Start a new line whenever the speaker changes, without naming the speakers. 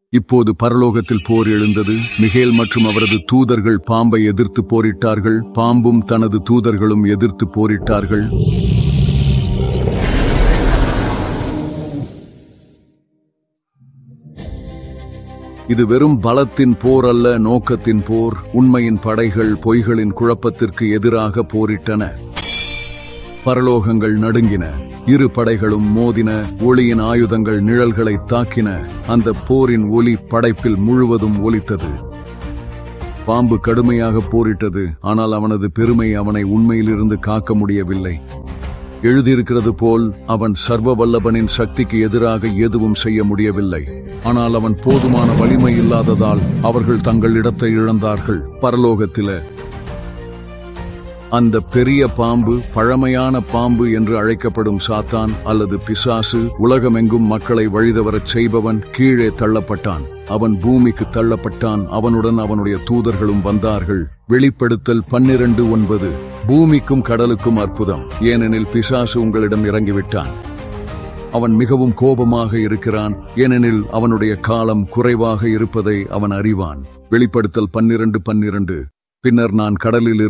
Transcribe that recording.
இப்போது பரலோகத்தில் போர் எழுந்தது மிகேல் மற்றும் அவரது தூதர்கள் பாம்பை எதிர்த்து போரிட்டார்கள் பாம்பும் தனது தூதர்களும் எதிர்த்து போரிட்டார்கள் இது வெறும் பலத்தின் போர் அல்ல நோக்கத்தின் போர் உண்மையின் படைகள் பொய்களின் குழப்பத்திற்கு எதிராக போரிட்டன பரலோகங்கள் நடுங்கின இரு படைகளும் மோதின ஒளியின் ஆயுதங்கள் நிழல்களை தாக்கின அந்த போரின் ஒலி படைப்பில் முழுவதும் ஒலித்தது பாம்பு கடுமையாக போரிட்டது ஆனால் அவனது பெருமை அவனை உண்மையிலிருந்து காக்க முடியவில்லை எழுதியிருக்கிறது போல் அவன் சர்வ வல்லபனின் சக்திக்கு எதிராக எதுவும் செய்ய முடியவில்லை ஆனால் அவன் போதுமான வலிமை இல்லாததால் அவர்கள் தங்கள் இடத்தை இழந்தார்கள் பரலோகத்தில அந்த பெரிய பாம்பு பழமையான பாம்பு என்று அழைக்கப்படும் சாத்தான் அல்லது பிசாசு உலகமெங்கும் மக்களை வழிதவரச் செய்பவன் கீழே தள்ளப்பட்டான் அவன் பூமிக்கு தள்ளப்பட்டான் அவனுடன் அவனுடைய தூதர்களும் வந்தார்கள் வெளிப்படுத்தல் பன்னிரண்டு ஒன்பது பூமிக்கும் கடலுக்கும் அற்புதம் ஏனெனில் பிசாசு உங்களிடம் இறங்கிவிட்டான் அவன் மிகவும் கோபமாக இருக்கிறான் ஏனெனில் அவனுடைய காலம் குறைவாக இருப்பதை அவன் அறிவான் வெளிப்படுத்தல் பன்னிரண்டு பன்னிரண்டு பின்னர் நான் கடலில்